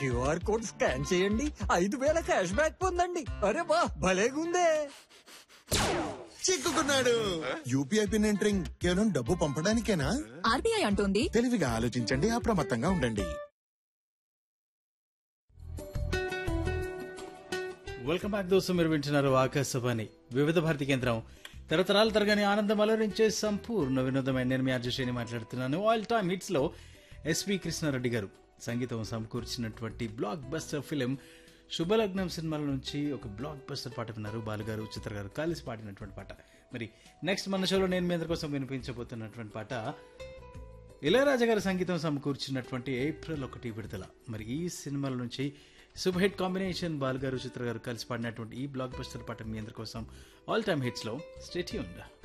QR code scan చేయండి ఐదు వేల క్యాష్ బ్యాక్ పొందండి అరే వా భలేగుందే చిక్కుకున్నాడు యూపీఐ పిన్ ఎంటరింగ్ కేవలం డబ్బు పంపడానికేనా ఆర్బీఐ అంటోంది తెలివిగా ఆలోచించండి అప్రమత్తంగా ఉండండి వెల్కమ్ బ్యాక్ దోస్తు మీరు వింటున్నారు ఆకాశవాణి వివిధ భారతి కేంద్రం తరతరాల తరగని ఆనందం అలరించే సంపూర్ణ వినోదమైన నేను మీ అర్జుషేని మాట్లాడుతున్నాను ఆల్ టైమ్ హిట్స్ లో ఎస్వి కృష్ణారెడ్డి గారు సంగీతం సమకూర్చినటువంటి బ్లాక్ బస్టర్ ఫిలిం శుభలగ్నం సినిమాల నుంచి ఒక బ్లాక్ బస్టర్ పాట విన్నారు బాలుగారు చిత్ర గారు కలిసి పాడినటువంటి పాట మరి నెక్స్ట్ మన షోలో నేను మీ అందరి కోసం వినిపించబోతున్నటువంటి పాట ఇళయరాజా గారి సంగీతం సమకూర్చినటువంటి ఏప్రిల్ ఒకటి విడుదల మరి ఈ సినిమాల నుంచి సూపర్ హిట్ కాంబినేషన్ బాల్ గారు చిత్ర గారు కలిసి పాడినటువంటి ఈ బ్లాక్ బస్టర్ పాట మీ అందరి కోసం ఆల్ టైమ్ హిట్స్ లో స్టేట్యూన్